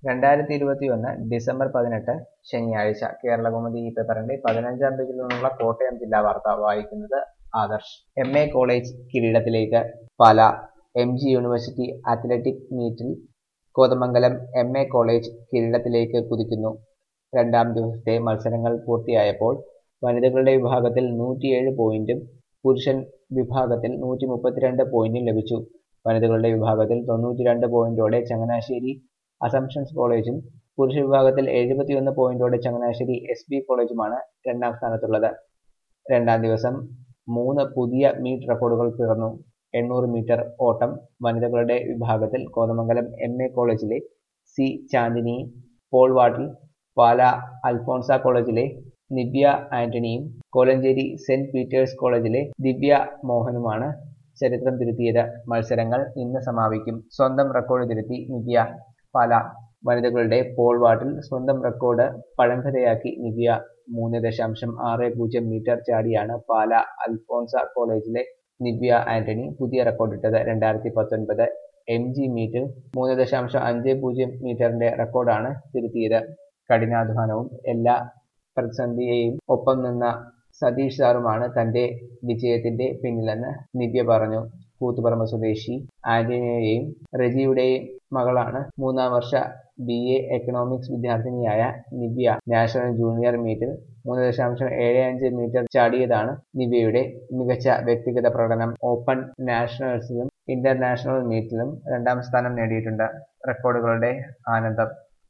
രണ്ടായിരത്തി ഇരുപത്തിയൊന്ന് ഡിസംബർ പതിനെട്ട് ശനിയാഴ്ച കേരളകൗമുദി ഈ പേപ്പറിന്റെ പതിനഞ്ചാം പേജിൽ നിന്നുള്ള കോട്ടയം ജില്ലാ വാർത്ത വായിക്കുന്നത് ആദർശ് എം എ കോളേജ് കിരീടത്തിലേക്ക് Pala M G university athletic മീറ്റിൽ കോതമംഗലം എം എ കോളേജ് കിരീടത്തിലേക്ക് കുതിക്കുന്നു രണ്ടാം ദിവസത്തെ മത്സരങ്ങൾ പൂർത്തിയായപ്പോൾ വനിതകളുടെ വിഭാഗത്തിൽ നൂറ്റിയേഴ് പോയിന്റും പുരുഷൻ വിഭാഗത്തിൽ നൂറ്റി മുപ്പത്തിരണ്ട് പോയിന്റും ലഭിച്ചു വനിതകളുടെ വിഭാഗത്തിൽ തൊണ്ണൂറ്റിരണ്ട് പോയിന്റോടെ ചങ്ങനാശ്ശേരി അസംഷൻസ് കോളേജും പുരുഷ വിഭാഗത്തിൽ എഴുപത്തിയൊന്ന് പോയിന്റോടെ ചങ്ങനാശ്ശേരി എസ് ബി കോളേജുമാണ് രണ്ടാം സ്ഥാനത്തുള്ളത് രണ്ടാം ദിവസം മൂന്ന് പുതിയ മീറ്റ് റെക്കോർഡുകൾ പിറന്നു എണ്ണൂറ് മീറ്റർ ഓട്ടം വനിതകളുടെ വിഭാഗത്തിൽ കോതമംഗലം എം എ കോളേജിലെ C Chandini Paul Vattil Pala Alphonsa കോളേജിലെ നിവ്യ ആന്റണിയും കോലഞ്ചേരി സെന്റ് പീറ്റേഴ്സ് കോളേജിലെ ദിവ്യ മോഹനുമാണ് ചരിത്രം തിരുത്തിയത് മത്സരങ്ങൾ ഇന്ന് സമാപിക്കും സ്വന്തം റെക്കോർഡ് തിരുത്തി നിവ്യ പാല വനിതകളുടെ പോൾ വാട്ടിൽ സ്വന്തം റെക്കോർഡ് പഴങ്കഥയാക്കി നിവ്യ മൂന്ന് ദശാംശം ആറ് പൂജ്യം മീറ്റർ ചാടിയാണ് പാല അൽഫോൺസ കോളേജിലെ നിവ്യ ആന്റണി പുതിയ റെക്കോർഡിട്ടത് രണ്ടായിരത്തി പത്തൊൻപത് എം ജി മീറ്റിൽ മൂന്ന് ദശാംശം അഞ്ച് പൂജ്യം മീറ്ററിന്റെ റെക്കോർഡാണ് തിരുത്തിയത് കഠിനാധ്വാനവും എല്ലാ പ്രതിസന്ധിയെയും ഒപ്പം നിന്ന സതീഷ് സാറുമാണ് തന്റെ വിജയത്തിന്റെ പിന്നിലെന്ന് നിവ്യ പറഞ്ഞു കൂത്തുപറമ്പ് സ്വദേശി ആന്റണിയുടെയും റെജിയുടെയും മകളാണ് മൂന്നാം വർഷ ബി എ എക്കണോമിക്സ് വിദ്യാർത്ഥിനിയായ നിവ്യ നാഷണൽ ജൂനിയർ മീറ്റിൽ മൂന്ന് ദശാംശം ഏഴ് അഞ്ച് മീറ്റർ ചാടിയതാണ് നിവ്യയുടെ മികച്ച വ്യക്തിഗത പ്രകടനം ഓപ്പൺ നാഷണൽസിലും ഇന്റർനാഷണൽ മീറ്റിലും രണ്ടാം സ്ഥാനം നേടിയിട്ടുണ്ട് റെക്കോർഡുകളുടെ ആനന്ദം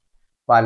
പാല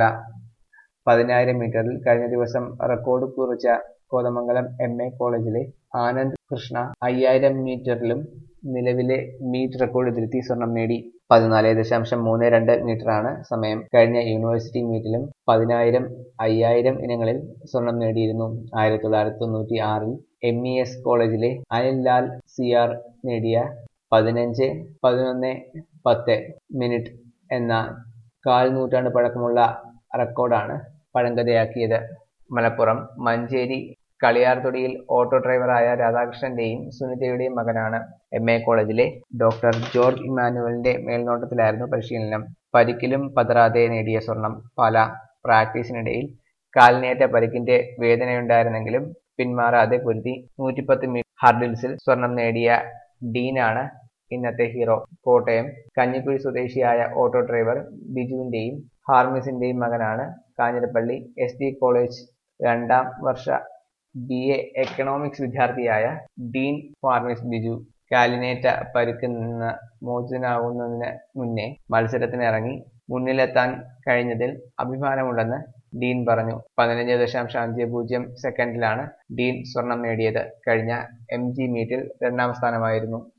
പതിനായിരം മീറ്ററിൽ കഴിഞ്ഞ ദിവസം റെക്കോർഡ് കുറിച്ച കോതമംഗലം എം എ കോളേജിലെ ആനന്ദ് കൃഷ്ണ അയ്യായിരം മീറ്ററിലും നിലവിലെ മീറ്റ് റെക്കോർഡ് തിരുത്തി സ്വർണം നേടി പതിനാല് ദശാംശം മൂന്ന് രണ്ട് മീറ്ററാണ് സമയം കഴിഞ്ഞ യൂണിവേഴ്സിറ്റി മീറ്റിലും പതിനായിരം അയ്യായിരം ഇനങ്ങളിൽ സ്വർണം നേടിയിരുന്നു ആയിരത്തി തൊള്ളായിരത്തി തൊണ്ണൂറ്റി ആറിൽ എം ഇ എസ് കോളേജിലെ അനിൽ ലാൽ സി ആർ നേടിയ പതിനഞ്ച് പതിനൊന്ന് പത്ത് മിനിറ്റ് എന്ന കാൽ നൂറ്റാണ്ട് പഴക്കമുള്ള റെക്കോർഡാണ് പഴങ്കഥയാക്കിയത് മലപ്പുറം മഞ്ചേരി കളിയാർതൊടിയിൽ ഓട്ടോ ഡ്രൈവറായ രാധാകൃഷ്ണന്റെയും സുനിതയുടെയും മകനാണ് എം എ കോളേജിലെ ഡോക്ടർ ജോർജ് ഇമാനുവലിന്റെ മേൽനോട്ടത്തിലായിരുന്നു പരിശീലനം പരിക്കിലും പതറാതെ നേടിയ സ്വർണം പാല പ്രാക്ടീസിനിടയിൽ കാലിനേറ്റ പരിക്കിന്റെ വേദനയുണ്ടായിരുന്നെങ്കിലും പിന്മാറാതെ പൊരുതി നൂറ്റിപ്പത്ത് മീറ്റർ ഹർഡിൽസിൽ സ്വർണം നേടിയ ഡീനാണ് ഇന്നത്തെ ഹീറോ കോട്ടയം കഞ്ഞിക്കുഴി സ്വദേശിയായ ഓട്ടോ ഡ്രൈവർ ബിജുവിന്റെയും ഹാർമിസിന്റെയും മകനാണ് കാഞ്ഞിരപ്പള്ളി എസ് ഡി കോളേജ് രണ്ടാം വർഷ ബി എ എക്കണോമിക്സ് വിദ്യാർത്ഥിയായ ഡീൻ ഫാർമിസ് ബിജു കാലിനേറ്റ പരുക്കിൽ നിന്ന് മോചിതനാകുന്നതിന് മുന്നേ മത്സരത്തിനിറങ്ങി മുന്നിലെത്താൻ കഴിഞ്ഞതിൽ അഭിമാനമുണ്ടെന്ന് ഡീൻ പറഞ്ഞു പതിനഞ്ച് ദശാംശം അഞ്ച് പൂജ്യം സെക്കൻഡിലാണ് ഡീൻ സ്വർണം നേടിയത് കഴിഞ്ഞ എം ജി മീറ്റിൽ രണ്ടാം സ്ഥാനമായിരുന്നു